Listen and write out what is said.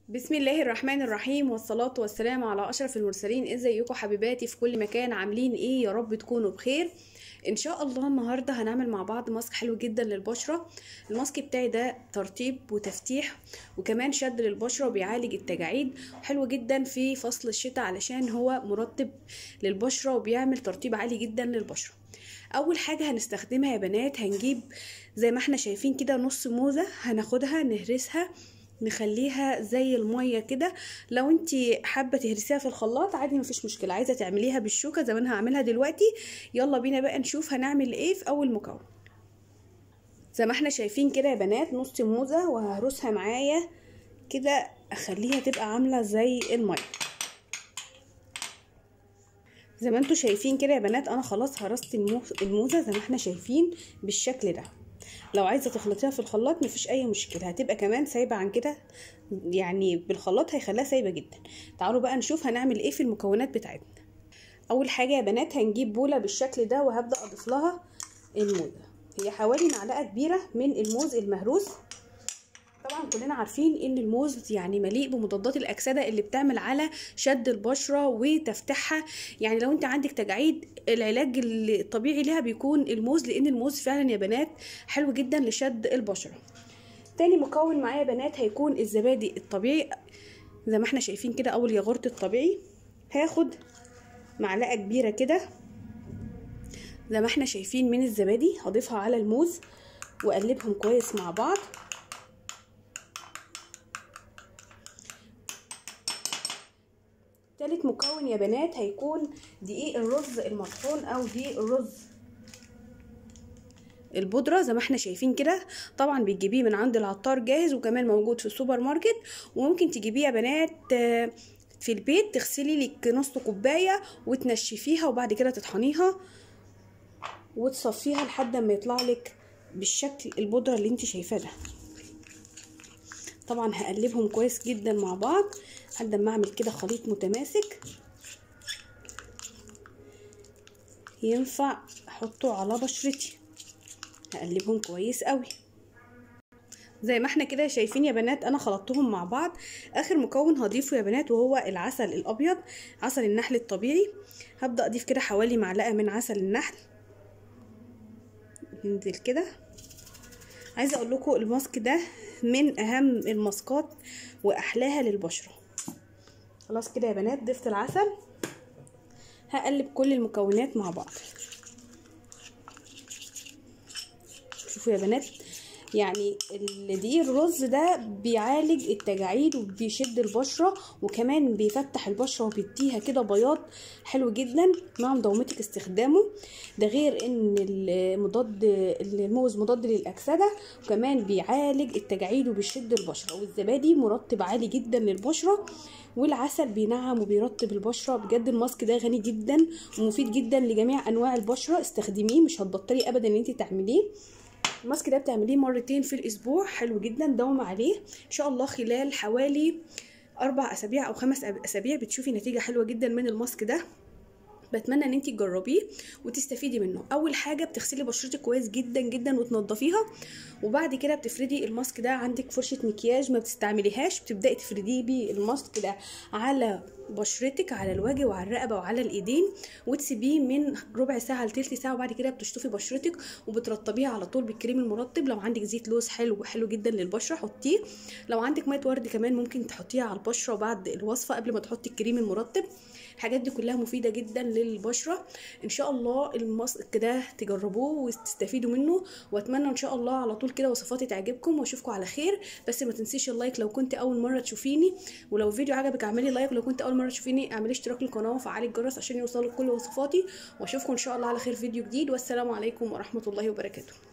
بسم الله الرحمن الرحيم والصلاة والسلام على أشرف المرسلين ازيكم حبيباتي في كل مكان عاملين ايه يا رب تكونوا بخير ان شاء الله النهاردة هنعمل مع بعض ماسك حلو جدا للبشرة الماسك بتاعي ده ترطيب وتفتيح وكمان شد للبشرة وبيعالج التجاعيد حلو جدا في فصل الشتاء علشان هو مرطب للبشرة وبيعمل ترطيب عالي جدا للبشرة اول حاجة هنستخدمها يا بنات هنجيب زي ما احنا شايفين كده نص موزة هناخدها نهرسها نخليها زي الميه كده لو انت حابه تهرسيها في الخلاط عادي مفيش مشكله عايزه تعمليها بالشوكه زي ما انا هعملها دلوقتي يلا بينا بقى نشوف هنعمل ايه في اول مكون زي ما احنا شايفين كده يا بنات نص موزه وههرسها معايا كده اخليها تبقى عامله زي الميه زي ما انتوا شايفين كده يا بنات انا خلاص هرست الموزه زي ما احنا شايفين بالشكل ده لو عايزه تخلطيها في الخلاط مفيش اي مشكله هتبقى كمان سايبه عن كده يعني بالخلاط هيخليها سايبه جدا تعالوا بقى نشوف هنعمل ايه في المكونات بتاعتنا اول حاجه يا بنات هنجيب بوله بالشكل ده وهبدا اضيف لها الموزه هي حوالي معلقه كبيره من الموز المهروس طبعا كلنا عارفين ان الموز يعني مليء بمضادات الاكسده اللي بتعمل على شد البشره وتفتحها يعني لو انت عندك تجاعيد العلاج الطبيعي ليها بيكون الموز لان الموز فعلا يا بنات حلو جدا لشد البشره تاني مكون معايا يا بنات هيكون الزبادي الطبيعي زي ما احنا شايفين كده او الياغورت الطبيعي هاخد معلقه كبيره كده زي ما احنا شايفين من الزبادي هضيفها على الموز واقلبهم كويس مع بعض تالت مكون يا بنات هيكون دقيق الرز المطحون او دقيق الرز البودرة زي ما احنا شايفين كده طبعا بتجيبيه من عند العطار جاهز وكمان موجود في السوبر ماركت وممكن تجيبيه يا بنات في البيت تغسلي لك نص كوباية وتنشفيها وبعد كده تطحنيها وتصفيها لحد ما يطلع لك بالشكل البودرة اللي انت شايفاه ده طبعا هقلبهم كويس جدا مع بعض لحد ما اعمل كده خليط متماسك ينفع احطه على بشرتي هقلبهم كويس قوي زي ما احنا كده شايفين يا بنات انا خلطتهم مع بعض اخر مكون هضيفه يا بنات وهو العسل الابيض عسل النحل الطبيعي هبدا اضيف كده حوالي معلقه من عسل النحل ننزل كده عايزه اقول لكم الماسك ده من اهم الماسكات واحلاها للبشره خلاص كده يا بنات ضفت العسل هقلب كل المكونات مع بعض شوفوا يا بنات يعني دقيق الرز ده بيعالج التجاعيد وبيشد البشره وكمان بيفتح البشره وبيديها كده بياض حلو جدا مع مداومتك استخدامه ده غير ان المضاد الموز مضاد للاكسده وكمان بيعالج التجاعيد وبيشد البشره والزبادي مرطب عالي جدا للبشره والعسل بينعم وبيرطب البشره بجد الماسك ده غني جدا ومفيد جدا لجميع انواع البشره استخدميه مش هتبطلي ابدا ان انت تعمليه الماسك ده بتعمليه مرتين في الاسبوع حلو جدا دوم عليه ان شاء الله خلال حوالي اربع اسابيع او خمس اسابيع بتشوفي نتيجه حلوه جدا من الماسك ده بتمنى ان انت تجربيه وتستفيدي منه اول حاجه بتغسلي بشرتك كويس جدا جدا وتنضفيها وبعد كده بتفردي الماسك ده عندك فرشه مكياج ما بتستعمليهاش بتبداي تفرديه بالماسك ده على بشرتك على الوجه وعلى الرقبه وعلى الايدين وتسيبيه من ربع ساعه لتلت ساعه وبعد كده بتشطفي بشرتك وبترطبيها على طول بالكريم المرطب لو عندك زيت لوز حلو حلو جدا للبشره حطيه لو عندك ميه ورد كمان ممكن تحطيها على البشره بعد الوصفه قبل ما تحطي الكريم المرطب الحاجات دي كلها مفيده جدا للبشره ان شاء الله الماسك ده تجربوه وتستفيدوا منه واتمنى ان شاء الله على طول كده وصفاتي تعجبكم واشوفكم على خير بس ما تنسيش اللايك لو كنت اول مره تشوفيني ولو الفيديو عجبك اعملي لايك ولو كنت اول مره تشوفيني اعملي اشتراك للقناه وفعلي الجرس عشان يوصلك كل وصفاتي واشوفكم ان شاء الله على خير فيديو جديد والسلام عليكم ورحمه الله وبركاته